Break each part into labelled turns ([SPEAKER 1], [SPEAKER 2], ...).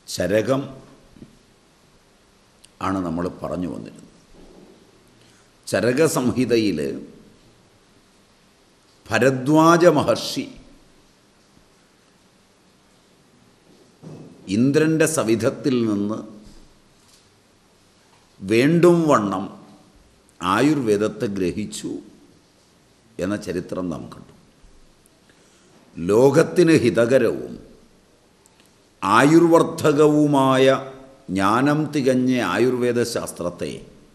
[SPEAKER 1] ചരകം ആണ് നമ്മൾ പറഞ്ഞു വന്നിരുന്നത് ചരകസംഹിതയിൽ ഭരദ്വാജ മഹർഷി ഇന്ദ്രൻ്റെ സവിധത്തിൽ നിന്ന് വേണ്ടും വണ്ണം ആയുർവേദത്തെ ഗ്രഹിച്ചു എന്ന ചരിത്രം നാം കണ്ടു ലോകത്തിന് ഹിതകരവും ആയുർവർദ്ധകവുമായ ജ്ഞാനം തികഞ്ഞ ആയുർവേദ ശാസ്ത്രത്തെ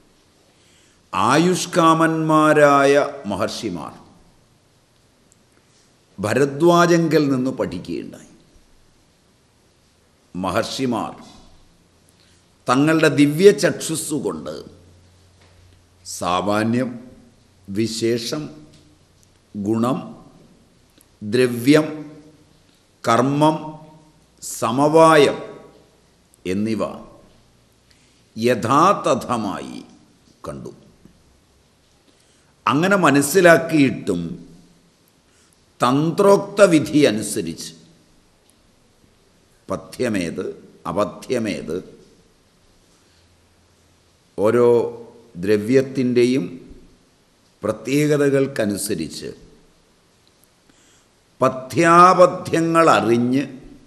[SPEAKER 1] ആയുഷ്കാമന്മാരായ മഹർഷിമാർ ഭരദ്വാജങ്കൽ നിന്ന് പഠിക്കുകയുണ്ടായി മഹർഷിമാർ തങ്ങളുടെ ദിവ്യ ചക്ഷുസ്സുകൊണ്ട് സാമാന്യം വിശേഷം ഗുണം ദ്രവ്യം കർമ്മം സമവായം എന്നിവ യഥാതഥമായി കണ്ടു അങ്ങനെ മനസ്സിലാക്കിയിട്ടും തന്ത്രോക്ത വിധി അനുസരിച്ച് പഥ്യമേത് അപഥ്യമേത് ഓരോ ദ്രവ്യത്തിൻ്റെയും പ്രത്യേകതകൾക്കനുസരിച്ച് പഥ്യാപഥ്യങ്ങൾ അറിഞ്ഞ്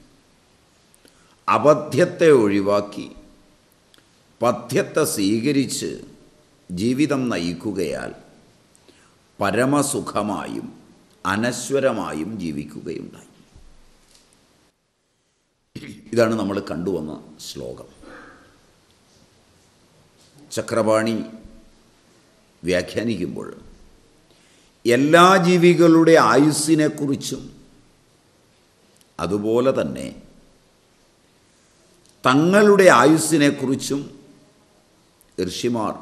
[SPEAKER 1] അപഥ്യത്തെ ഒഴിവാക്കി പഥ്യത്തെ സ്വീകരിച്ച് ജീവിതം നയിക്കുകയാൽ പരമസുഖമായും അനശ്വരമായും ജീവിക്കുകയുണ്ടായി ഇതാണ് നമ്മൾ കണ്ടുവന്ന ശ്ലോകം ചക്രപാണി വ്യാഖ്യാനിക്കുമ്പോൾ എല്ലാ ജീവികളുടെ ആയുസ്സിനെക്കുറിച്ചും അതുപോലെ തന്നെ തങ്ങളുടെ ആയുസ്സിനെക്കുറിച്ചും ഋഷിമാർ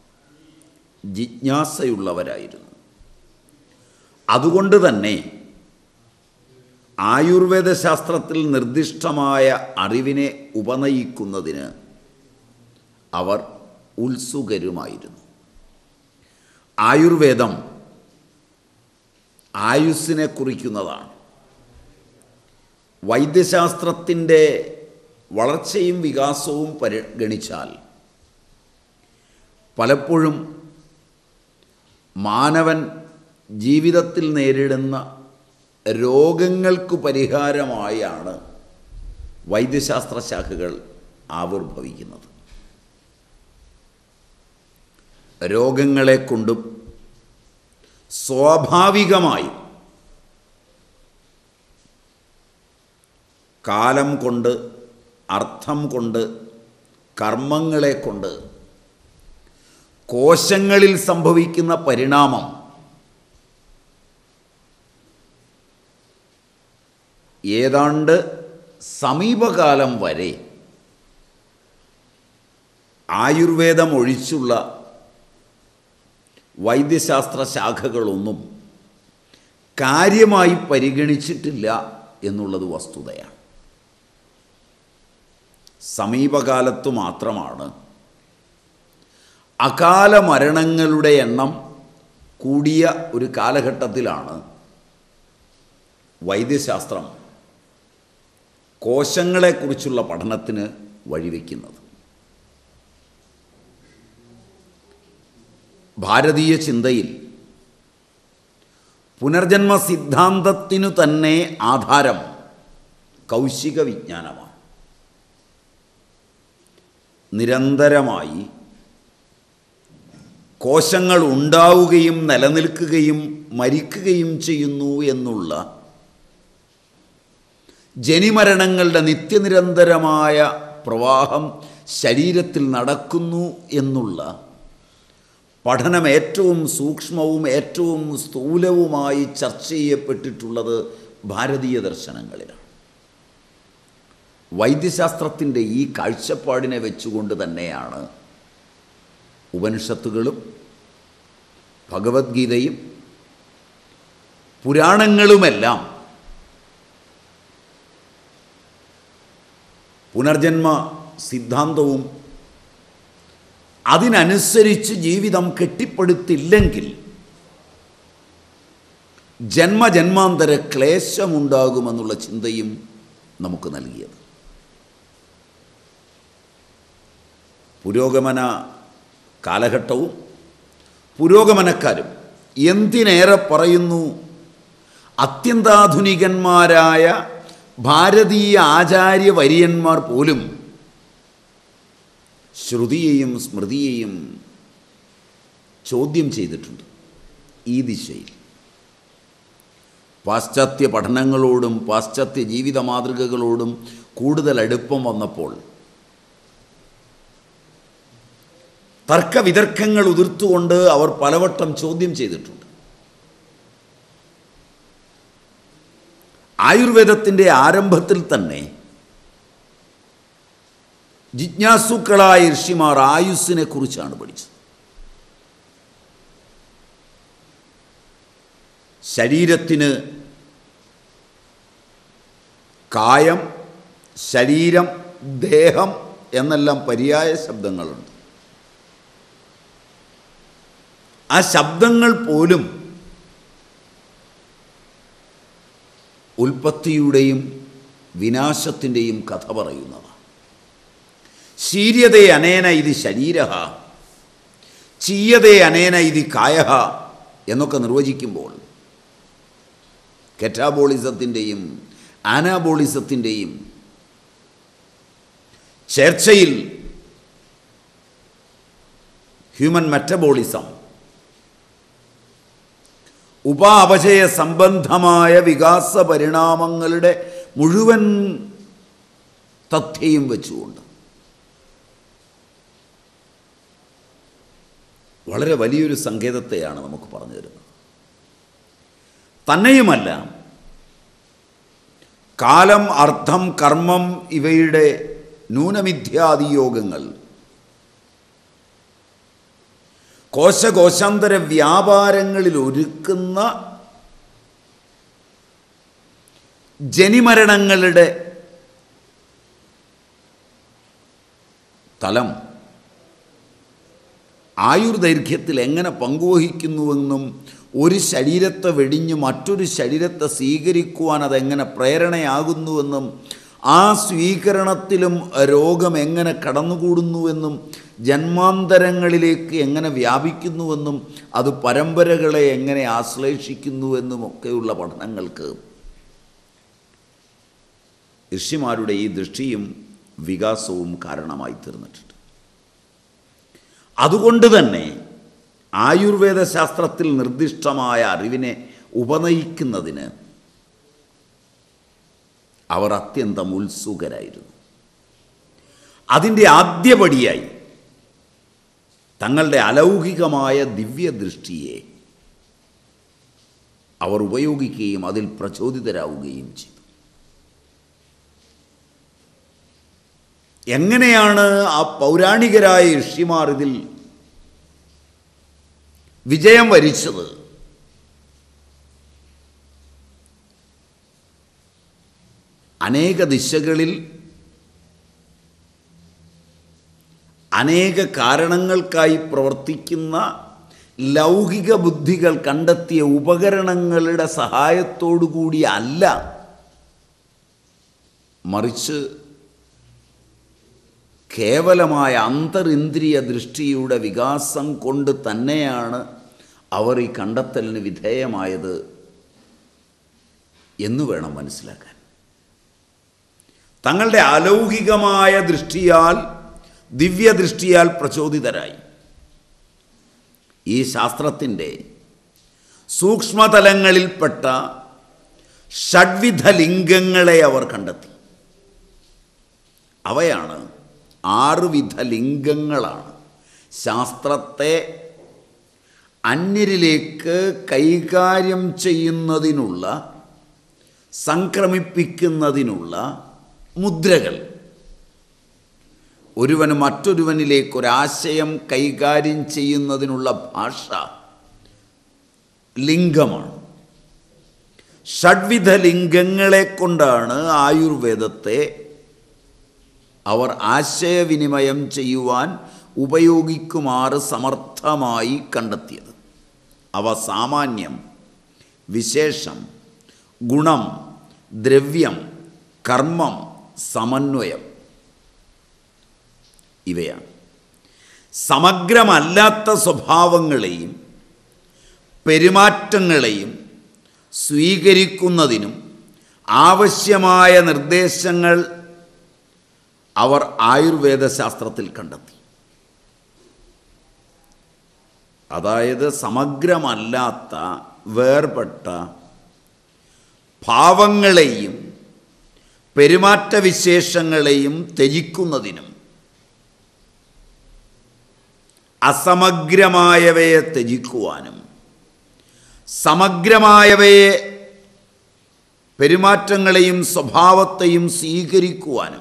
[SPEAKER 1] ജിജ്ഞാസയുള്ളവരായിരുന്നു അതുകൊണ്ട് തന്നെ ആയുർവേദ ശാസ്ത്രത്തിൽ നിർദ്ദിഷ്ടമായ അറിവിനെ ഉപനയിക്കുന്നതിന് അവർ ഉത്സുകരുമായിരുന്നു ആയുർവേദം ആയുസ്സിനെ കുറിക്കുന്നതാണ് വൈദ്യശാസ്ത്രത്തിൻ്റെ വളർച്ചയും വികാസവും പരിഗണിച്ചാൽ പലപ്പോഴും മാനവൻ ജീവിതത്തിൽ നേരിടുന്ന രോഗങ്ങൾക്ക് പരിഹാരമായാണ് വൈദ്യശാസ്ത്ര ശാഖകൾ ആവിർഭവിക്കുന്നത് രോഗങ്ങളെ കൊണ്ടും സ്വാഭാവികമായി കാലം കൊണ്ട് അർത്ഥം കൊണ്ട് കർമ്മങ്ങളെ കൊണ്ട് കോശങ്ങളിൽ സംഭവിക്കുന്ന പരിണാമം ഏതാണ്ട് സമീപകാലം വരെ ആയുർവേദം ഒഴിച്ചുള്ള വൈദ്യശാസ്ത്ര ശാഖകളൊന്നും കാര്യമായി പരിഗണിച്ചിട്ടില്ല എന്നുള്ളത് വസ്തുതയാണ് സമീപകാലത്തു മാത്രമാണ് അകാല മരണങ്ങളുടെ എണ്ണം കൂടിയ ഒരു കാലഘട്ടത്തിലാണ് വൈദ്യശാസ്ത്രം കോശങ്ങളെക്കുറിച്ചുള്ള പഠനത്തിന് വഴിവെക്കുന്നത് ഭാരതീയ ചിന്തയിൽ പുനർജന്മ സിദ്ധാന്തത്തിനു തന്നെ ആധാരം കൗശിക വിജ്ഞാനമാണ് നിരന്തരമായി കോശങ്ങൾ ഉണ്ടാവുകയും നിലനിൽക്കുകയും മരിക്കുകയും ചെയ്യുന്നു എന്നുള്ള ജനിമരണങ്ങളുടെ നിത്യനിരന്തരമായ പ്രവാഹം ശരീരത്തിൽ നടക്കുന്നു എന്നുള്ള പഠനം ഏറ്റവും സൂക്ഷ്മവും ഏറ്റവും സ്ഥൂലവുമായി ചർച്ച ചെയ്യപ്പെട്ടിട്ടുള്ളത് ഭാരതീയ ദർശനങ്ങളിലാണ് വൈദ്യശാസ്ത്രത്തിൻ്റെ ഈ കാഴ്ചപ്പാടിനെ വെച്ചുകൊണ്ട് തന്നെയാണ് ഉപനിഷത്തുകളും ഭഗവത്ഗീതയും പുരാണങ്ങളുമെല്ലാം പുനർജന്മ സിദ്ധാന്തവും അതിനനുസരിച്ച് ജീവിതം കെട്ടിപ്പടുത്തില്ലെങ്കിൽ ജന്മജന്മാന്തര ക്ലേശമുണ്ടാകുമെന്നുള്ള ചിന്തയും നമുക്ക് നൽകിയത് പുരോഗമന കാലഘട്ടവും പുരോഗമനക്കാരും എന്തിനേറെ പറയുന്നു അത്യന്താധുനികന്മാരായ ഭാരതീയ ആചാര്യ വര്യന്മാർ പോലും ശ്രുതിയെയും സ്മൃതിയെയും ചോദ്യം ചെയ്തിട്ടുണ്ട് ഈ ദിശയിൽ പാശ്ചാത്യ പഠനങ്ങളോടും പാശ്ചാത്യ ജീവിത മാതൃകകളോടും കൂടുതൽ അടുപ്പം വന്നപ്പോൾ തർക്കവിതർക്കങ്ങൾ ഉതിർത്തുകൊണ്ട് അവർ പലവട്ടം ചോദ്യം ചെയ്തിട്ടുണ്ട് ആയുർവേദത്തിൻ്റെ ആരംഭത്തിൽ തന്നെ ജിജ്ഞാസുക്കളായ ഋഷിമാർ ആയുസ്സിനെ കുറിച്ചാണ് പഠിച്ചത് ശരീരത്തിന് കായം ശരീരം ദേഹം എന്നെല്ലാം പര്യായ ശബ്ദങ്ങളുണ്ട് ആ ശബ്ദങ്ങൾ പോലും ഉൽപ്പത്തിയുടെയും വിനാശത്തിൻ്റെയും കഥ പറയുന്നതാണ് ശീര്യതേ അനേന ഇത് ശരീര ചീയതേ അനേന ഇത് കായ എന്നൊക്കെ നിർവചിക്കുമ്പോൾ കെറ്റാബോളിസത്തിൻ്റെയും ആനാബോളിസത്തിൻ്റെയും ചർച്ചയിൽ ഹ്യൂമൻ മെറ്റബോളിസം ഉപാപചയ സംബന്ധമായ വികാസ പരിണാമങ്ങളുടെ മുഴുവൻ തഥ്യയും വെച്ചുകൊണ്ട് വളരെ വലിയൊരു സങ്കേതത്തെയാണ് നമുക്ക് പറഞ്ഞു തരുന്നത് തന്നെയുമല്ല കാലം അർത്ഥം കർമ്മം ഇവയുടെ ന്യൂനമിഥ്യാദിയോഗങ്ങൾ കോശകോശാന്തര വ്യാപാരങ്ങളിൽ ഒരുക്കുന്ന ജനിമരണങ്ങളുടെ തലം ആയുർദൈർഘ്യത്തിൽ എങ്ങനെ പങ്കുവഹിക്കുന്നുവെന്നും ഒരു ശരീരത്തെ വെടിഞ്ഞ് മറ്റൊരു ശരീരത്തെ സ്വീകരിക്കുവാൻ അതെങ്ങനെ പ്രേരണയാകുന്നുവെന്നും ആ സ്വീകരണത്തിലും രോഗം എങ്ങനെ കടന്നുകൂടുന്നുവെന്നും ജന്മാന്തരങ്ങളിലേക്ക് എങ്ങനെ വ്യാപിക്കുന്നുവെന്നും അത് പരമ്പരകളെ എങ്ങനെ ആശ്ലേഷിക്കുന്നുവെന്നും ഒക്കെയുള്ള പഠനങ്ങൾക്ക് ഋഷിമാരുടെ ഈ ദൃഷ്ടിയും വികാസവും കാരണമായി തീർന്നിട്ടുണ്ട് അതുകൊണ്ട് തന്നെ ആയുർവേദ ശാസ്ത്രത്തിൽ നിർദ്ദിഷ്ടമായ അറിവിനെ ഉപനയിക്കുന്നതിന് അവർ അത്യന്തം ഉത്സുകരായിരുന്നു അതിൻ്റെ ആദ്യപടിയായി തങ്ങളുടെ അലൗകികമായ ദിവ്യദൃഷ്ടിയെ അവർ ഉപയോഗിക്കുകയും അതിൽ പ്രചോദിതരാവുകയും ചെയ്തു എങ്ങനെയാണ് ആ പൗരാണികരായ ഋഷിമാർ ഇതിൽ വിജയം വരിച്ചത് അനേക ദിശകളിൽ അനേക കാരണങ്ങൾക്കായി പ്രവർത്തിക്കുന്ന ലൗകിക ബുദ്ധികൾ കണ്ടെത്തിയ ഉപകരണങ്ങളുടെ സഹായത്തോടു കൂടി അല്ല മറിച്ച് കേവലമായ അന്തരിന്ദ്രിയ ദൃഷ്ടിയുടെ വികാസം കൊണ്ട് തന്നെയാണ് അവർ ഈ കണ്ടെത്തലിന് വിധേയമായത് എന്ന് വേണം മനസ്സിലാക്കാൻ തങ്ങളുടെ അലൗകികമായ ദൃഷ്ടിയാൽ ദിവ്യദൃഷ്ടിയാൽ പ്രചോദിതരായി ഈ ശാസ്ത്രത്തിൻ്റെ സൂക്ഷ്മതലങ്ങളിൽപ്പെട്ട ഷഡ്വിധ ലിംഗങ്ങളെ അവർ കണ്ടെത്തി അവയാണ് ആറുവിധ ലിംഗങ്ങളാണ് ശാസ്ത്രത്തെ അന്യരിലേക്ക് കൈകാര്യം ചെയ്യുന്നതിനുള്ള സംക്രമിപ്പിക്കുന്നതിനുള്ള മുദ്രകൾ ഒരുവന് മറ്റൊരുവനിലേക്ക് ഒരാശയം കൈകാര്യം ചെയ്യുന്നതിനുള്ള ഭാഷ ലിംഗമാണ് ഷഡ്വിധ ലിംഗങ്ങളെ കൊണ്ടാണ് ആയുർവേദത്തെ അവർ ആശയവിനിമയം ചെയ്യുവാൻ ഉപയോഗിക്കുമാറ് സമർത്ഥമായി കണ്ടെത്തിയത് അവ സാമാന്യം വിശേഷം ഗുണം ദ്രവ്യം കർമ്മം സമന്വയം ഇവയാണ് സമഗ്രമല്ലാത്ത സ്വഭാവങ്ങളെയും പെരുമാറ്റങ്ങളെയും സ്വീകരിക്കുന്നതിനും ആവശ്യമായ നിർദ്ദേശങ്ങൾ അവർ ആയുർവേദ ശാസ്ത്രത്തിൽ കണ്ടെത്തി അതായത് സമഗ്രമല്ലാത്ത വേർപെട്ട ഭാവങ്ങളെയും പെരുമാറ്റവിശേഷങ്ങളെയും ത്യജിക്കുന്നതിനും അസമഗ്രമായവയെ ത്യജിക്കുവാനും സമഗ്രമായവയെ പെരുമാറ്റങ്ങളെയും സ്വഭാവത്തെയും സ്വീകരിക്കുവാനും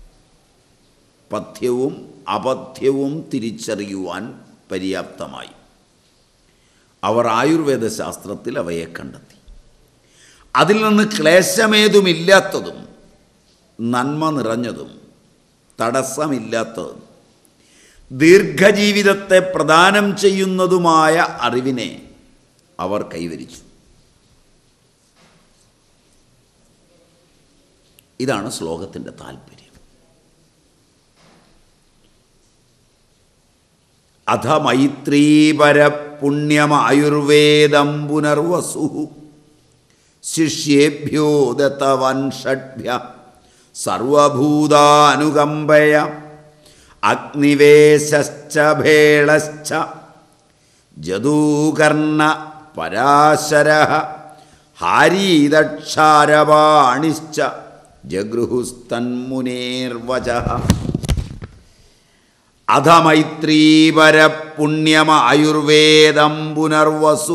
[SPEAKER 1] പഥ്യവും അപഥ്യവും തിരിച്ചറിയുവാൻ പര്യാപ്തമായി അവർ ആയുർവേദ ശാസ്ത്രത്തിൽ അവയെ കണ്ടെത്തി അതിൽ നിന്ന് ക്ലേശമേതുമില്ലാത്തതും നന്മ നിറഞ്ഞതും തടസ്സമില്ലാത്തതും ദീർഘജീവിതത്തെ പ്രദാനം ചെയ്യുന്നതുമായ അറിവിനെ അവർ കൈവരിച്ചു ഇതാണ് ശ്ലോകത്തിൻ്റെ താല്പര്യം അഥ മൈത്രീപര പുണ്യമായുർവേദം പുനർവസു ശിഷ്യേഭ്യോ ദത്തവൻ ഷഡ്ഭ്യ സർവഭൂതാനുകമ്പയ അഗ്നിവേശ്ച ഭേളശ്ച ജദൂകർണ പരാശര ഹാരീദക്ഷാരവാണിശ്ച ജഗൃഹുസ്തന്മുനേർവച അധ മൈത്രീപര പുണ്യമായുർവേദം പുനർവസു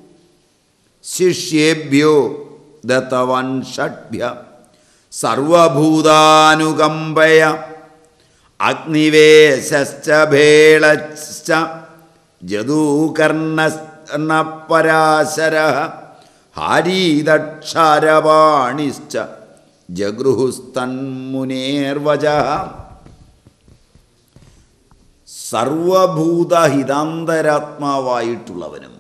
[SPEAKER 1] ശിഷ്യേഭ്യോ ദത്തവൻ ഷഡ്ഭ്യ സർവഭൂതാനുകമ്പയ അഗ്നിവേശ്ച ഭേളശ്ച ജദൂകർണപരാശര ഹാരീദക്ഷാരവാണിശ്ച ജഗൃഹുസ്തന്മുനേർവച സർവഭൂതഹിതാന്തരാത്മാവായിട്ടുള്ളവനും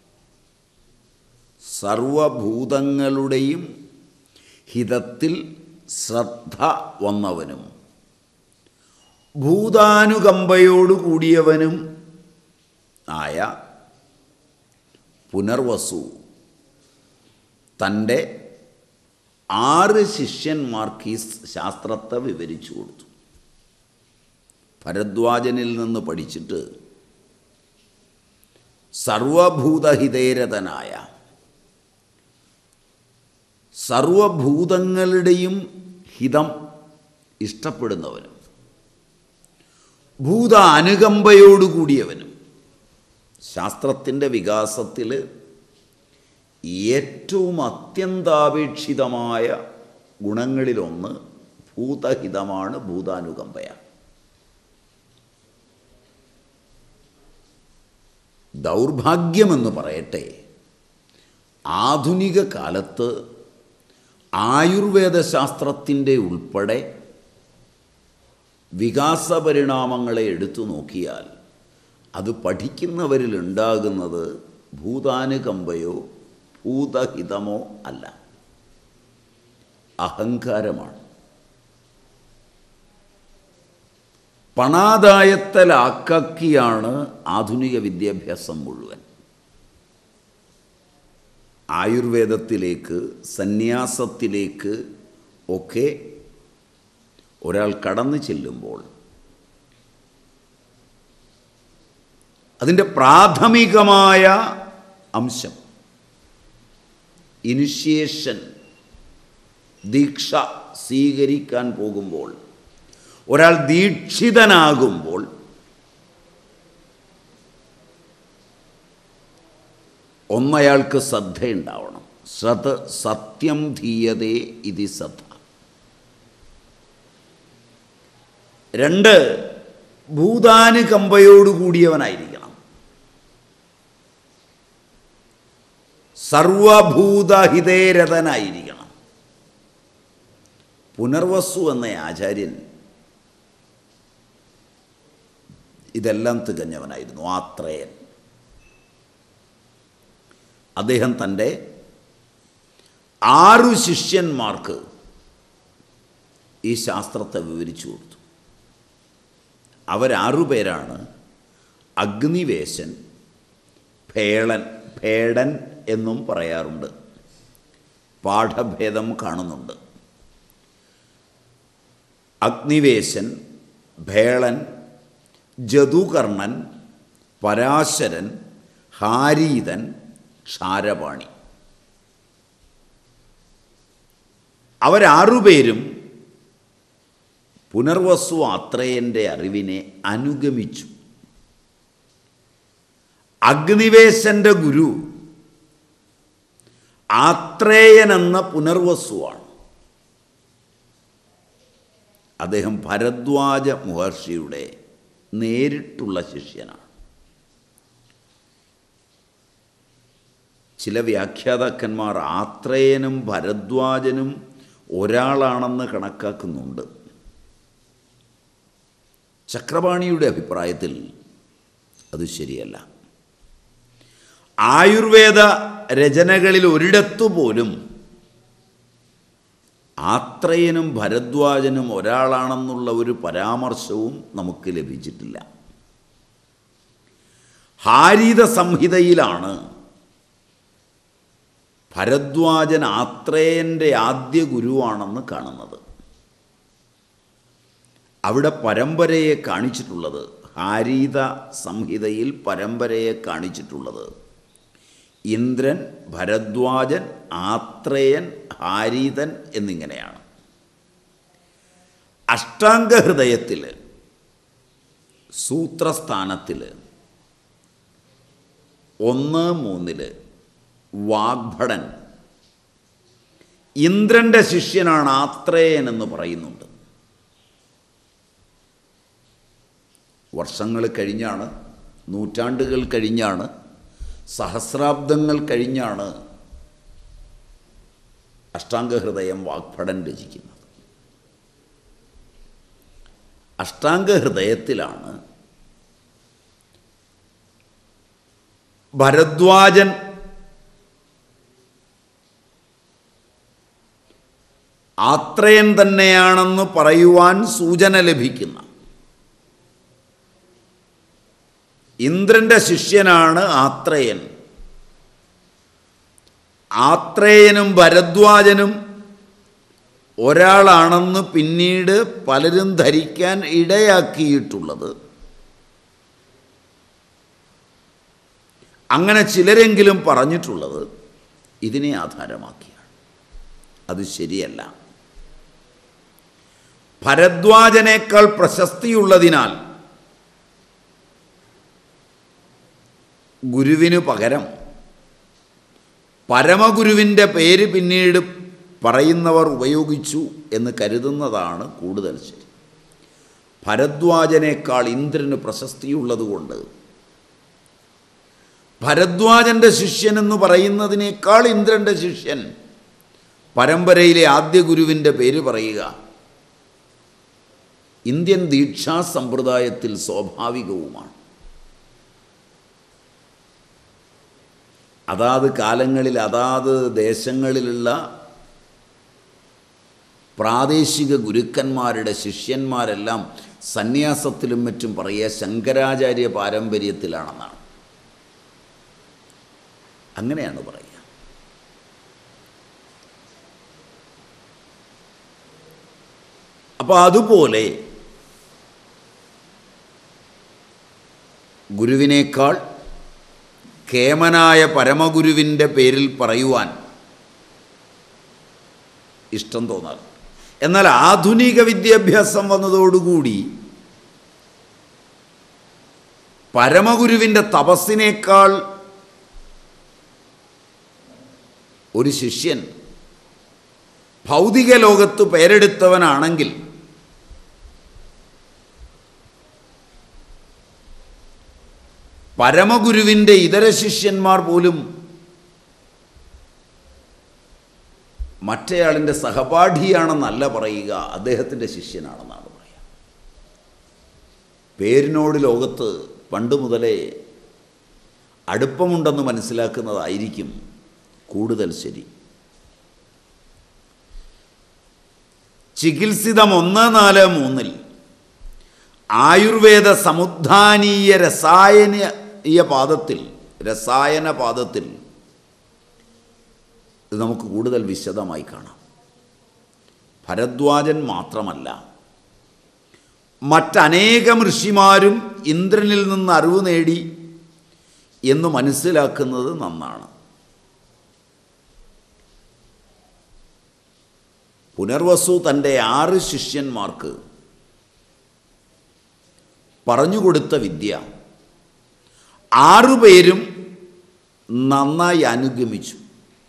[SPEAKER 1] സർവഭൂതങ്ങളുടെയും ഹിതത്തിൽ ശ്രദ്ധ വന്നവനും ഭൂതാനുകമ്പയോടുകൂടിയവനും ആയ പുനർവസു തൻ്റെ ആറ് ശിഷ്യന്മാർക്ക് ഈ ശാസ്ത്രത്തെ വിവരിച്ചു കൊടുത്തു ഭരദ്വാജനിൽ നിന്ന് പഠിച്ചിട്ട് സർവഭൂതഹിതേരതനായ സർവഭൂതങ്ങളുടെയും ഹിതം ഇഷ്ടപ്പെടുന്നവനും ഭൂത അനുകമ്പയോടുകൂടിയവനും ശാസ്ത്രത്തിൻ്റെ വികാസത്തിൽ ഏറ്റവും അത്യന്താപേക്ഷിതമായ ഗുണങ്ങളിലൊന്ന് ഭൂതഹിതമാണ് ഭൂതാനുകമ്പയാണ് ദൗർഭാഗ്യമെന്ന് പറയട്ടെ ആധുനിക കാലത്ത് ആയുർവേദ ശാസ്ത്രത്തിൻ്റെ ഉൾപ്പെടെ വികാസ പരിണാമങ്ങളെ എടുത്തു നോക്കിയാൽ അത് പഠിക്കുന്നവരിൽ ഉണ്ടാകുന്നത് ഭൂതാനുകമ്പയോ ഭൂതഹിതമോ അല്ല അഹങ്കാരമാണ് പണാദായത്തലാക്കിയാണ് ആധുനിക വിദ്യാഭ്യാസം മുഴുവൻ ആയുർവേദത്തിലേക്ക് സന്യാസത്തിലേക്ക് ഒക്കെ ഒരാൾ കടന്നു ചെല്ലുമ്പോൾ അതിൻ്റെ പ്രാഥമികമായ അംശം ഇനിഷ്യേഷൻ ദീക്ഷ സ്വീകരിക്കാൻ പോകുമ്പോൾ ഒരാൾ ദീക്ഷിതനാകുമ്പോൾ ഒന്നയാൾക്ക് ശ്രദ്ധയുണ്ടാവണം ശ്രദ്ധ സത്യം ധീയതേ ഇതി ശ്രദ്ധ രണ്ട് ഭൂതാനുകമ്പയോടുകൂടിയവനായിരിക്കണം സർവഭൂതഹിതേരഥനായിരിക്കണം പുനർവസു എന്ന ആചാര്യൻ ഇതെല്ലാം തികഞ്ഞവനായിരുന്നു ആത്രേയൻ അദ്ദേഹം തൻ്റെ ആറു ശിഷ്യന്മാർക്ക് ഈ ശാസ്ത്രത്തെ വിവരിച്ചു കൊടുത്തു അവരാറുപേരാണ് അഗ്നിവേശൻ ഭേളൻ ഭേടൻ എന്നും പറയാറുണ്ട് പാഠഭേദം കാണുന്നുണ്ട് അഗ്നിവേശൻ ഭേളൻ ജതുകർണൻ പരാശരൻ ഹാരീതൻ ക്ഷാരപാണി അവരാറുപേരും പുനർവസു ആത്രേയൻ്റെ അറിവിനെ അനുഗമിച്ചു അഗ്നിവേശൻ്റെ ഗുരു ആത്രേയൻ എന്ന പുനർവസുവാണ് അദ്ദേഹം ഭരദ്വാജ മഹർഷിയുടെ നേരിട്ടുള്ള ശിഷ്യനാണ് ചില വ്യാഖ്യാതാക്കന്മാർ ആത്രേയനും ഭരദ്വാജനും ഒരാളാണെന്ന് കണക്കാക്കുന്നുണ്ട് ചക്രപാണിയുടെ അഭിപ്രായത്തിൽ അത് ശരിയല്ല ആയുർവേദ രചനകളിൽ ഒരിടത്തു പോലും ആത്രേയനും ഭരദ്വാജനും ഒരാളാണെന്നുള്ള ഒരു പരാമർശവും നമുക്ക് ലഭിച്ചിട്ടില്ല ഹാരിത സംഹിതയിലാണ് ഭരദ്വാജൻ ആത്രേയൻ്റെ ആദ്യ ഗുരുവാണെന്ന് കാണുന്നത് അവിടെ പരമ്പരയെ കാണിച്ചിട്ടുള്ളത് ഹാരീത സംഹിതയിൽ പരമ്പരയെ കാണിച്ചിട്ടുള്ളത് ഇന്ദ്രൻ ഭരദ്വാജൻ ആത്രേയൻ ഹാരീതൻ എന്നിങ്ങനെയാണ് അഷ്ടാംഗഹൃദയത്തിൽ സൂത്രസ്ഥാനത്തിൽ ഒന്ന് മൂന്നില് വാഗ്ഭടൻ ഇന്ദ്രൻ്റെ ശിഷ്യനാണ് ആത്രേയൻ എന്ന് പറയുന്നുണ്ട് വർഷങ്ങൾ കഴിഞ്ഞാണ് നൂറ്റാണ്ടുകൾ കഴിഞ്ഞാണ് സഹസ്രാബ്ദങ്ങൾ കഴിഞ്ഞാണ് അഷ്ടാംഗഹൃദയം വാഗ്ഭടൻ രചിക്കുന്നത് അഷ്ടാംഗഹൃദയത്തിലാണ് ഭരദ്വാജൻ ആത്രയൻ തന്നെയാണെന്ന് പറയുവാൻ സൂചന ലഭിക്കുന്ന ഇന്ദ്രൻ്റെ ശിഷ്യനാണ് ആത്രേയൻ ആത്രേയനും ഭരദ്വാജനും ഒരാളാണെന്ന് പിന്നീട് പലരും ധരിക്കാൻ ഇടയാക്കിയിട്ടുള്ളത് അങ്ങനെ ചിലരെങ്കിലും പറഞ്ഞിട്ടുള്ളത് ഇതിനെ ആധാരമാക്കിയാണ് അത് ശരിയല്ല ഭരദ്വാജനേക്കാൾ പ്രശസ്തിയുള്ളതിനാൽ ഗുരുവിനു പകരം പരമഗുരുവിൻ്റെ പേര് പിന്നീട് പറയുന്നവർ ഉപയോഗിച്ചു എന്ന് കരുതുന്നതാണ് കൂടുതൽ ശരി ഭരദ്വാജനേക്കാൾ ഇന്ദ്രന് പ്രശസ്തിയുള്ളതുകൊണ്ട് ഭരദ്വാജൻ്റെ ശിഷ്യൻ എന്ന് പറയുന്നതിനേക്കാൾ ഇന്ദ്രൻ്റെ ശിഷ്യൻ പരമ്പരയിലെ ആദ്യ ഗുരുവിൻ്റെ പേര് പറയുക ഇന്ത്യൻ ദീക്ഷാ സമ്പ്രദായത്തിൽ സ്വാഭാവികവുമാണ് അതാത് കാലങ്ങളിൽ അതാത് ദേശങ്ങളിലുള്ള പ്രാദേശിക ഗുരുക്കന്മാരുടെ ശിഷ്യന്മാരെല്ലാം സന്യാസത്തിലും മറ്റും പറയുക ശങ്കരാചാര്യ പാരമ്പര്യത്തിലാണെന്നാണ് അങ്ങനെയാണ് പറയുക അപ്പോൾ അതുപോലെ ഗുരുവിനേക്കാൾ കേമനായ പരമഗുരുവിൻ്റെ പേരിൽ പറയുവാൻ ഇഷ്ടം തോന്നാറ് എന്നാൽ ആധുനിക വിദ്യാഭ്യാസം വന്നതോടുകൂടി പരമഗുരുവിൻ്റെ തപസ്സിനേക്കാൾ ഒരു ശിഷ്യൻ ഭൗതിക ലോകത്ത് പേരെടുത്തവനാണെങ്കിൽ പരമഗുരുവിൻ്റെ ഇതര ശിഷ്യന്മാർ പോലും മറ്റേയാളിൻ്റെ സഹപാഠിയാണെന്നല്ല പറയുക അദ്ദേഹത്തിൻ്റെ ശിഷ്യനാണെന്നാണ് പറയുക പേരിനോട് ലോകത്ത് പണ്ട് മുതലേ അടുപ്പമുണ്ടെന്ന് മനസ്സിലാക്കുന്നതായിരിക്കും കൂടുതൽ ശരി ചികിത്സിതം ഒന്ന് നാല് മൂന്നിൽ ആയുർവേദ സമുദ്ധാനീയ രസായനീയ പാദത്തിൽ രസായന പാദത്തിൽ ഇത് നമുക്ക് കൂടുതൽ വിശദമായി കാണാം ഭരദ്വാജൻ മാത്രമല്ല മറ്റനേകം ഋഷിമാരും ഇന്ദ്രനിൽ നിന്ന് അറിവ് നേടി എന്ന് മനസ്സിലാക്കുന്നത് നന്നാണ് പുനർവസു തൻ്റെ ആറ് ശിഷ്യന്മാർക്ക് പറഞ്ഞുകൊടുത്ത വിദ്യ ആറുപേരും നന്നായി അനുഗമിച്ചു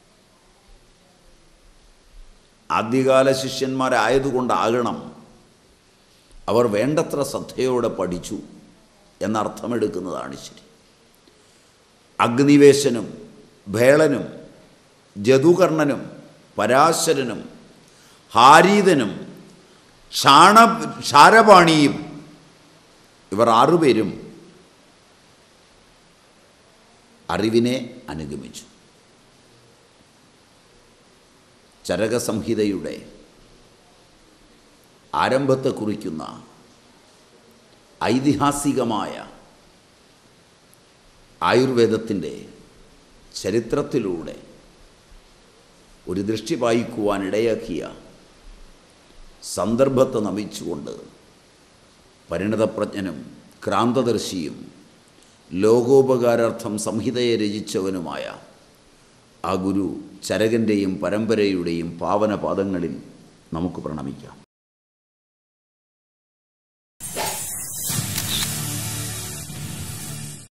[SPEAKER 1] ആദ്യകാല ശിഷ്യന്മാരായതുകൊണ്ടാകണം അവർ വേണ്ടത്ര ശ്രദ്ധയോടെ പഠിച്ചു എന്നർത്ഥമെടുക്കുന്നതാണ് ശരി അഗ്നിവേശനും ഭേളനും ജതുകർണനും പരാശരനും ഹാരീതനും ക്ഷാണ ക്ഷാരപാണിയും ഇവർ ആറുപേരും അറിവിനെ അനുഗമിച്ചു ചരകസംഹിതയുടെ ആരംഭത്തെ കുറിക്കുന്ന ഐതിഹാസികമായ ആയുർവേദത്തിൻ്റെ ചരിത്രത്തിലൂടെ ഒരു ദൃഷ്ടി വായിക്കുവാൻ ഇടയാക്കിയ സന്ദർഭത്തെ നമിച്ചുകൊണ്ട് പരിണതപ്രജ്ഞനും ക്രാന്തദർശിയും ലോകോപകാരാർത്ഥം സംഹിതയെ രചിച്ചവനുമായ ആ ഗുരു ചരകൻ്റെയും പരമ്പരയുടെയും പാവന പാദങ്ങളിൽ നമുക്ക് പ്രണമിക്കാം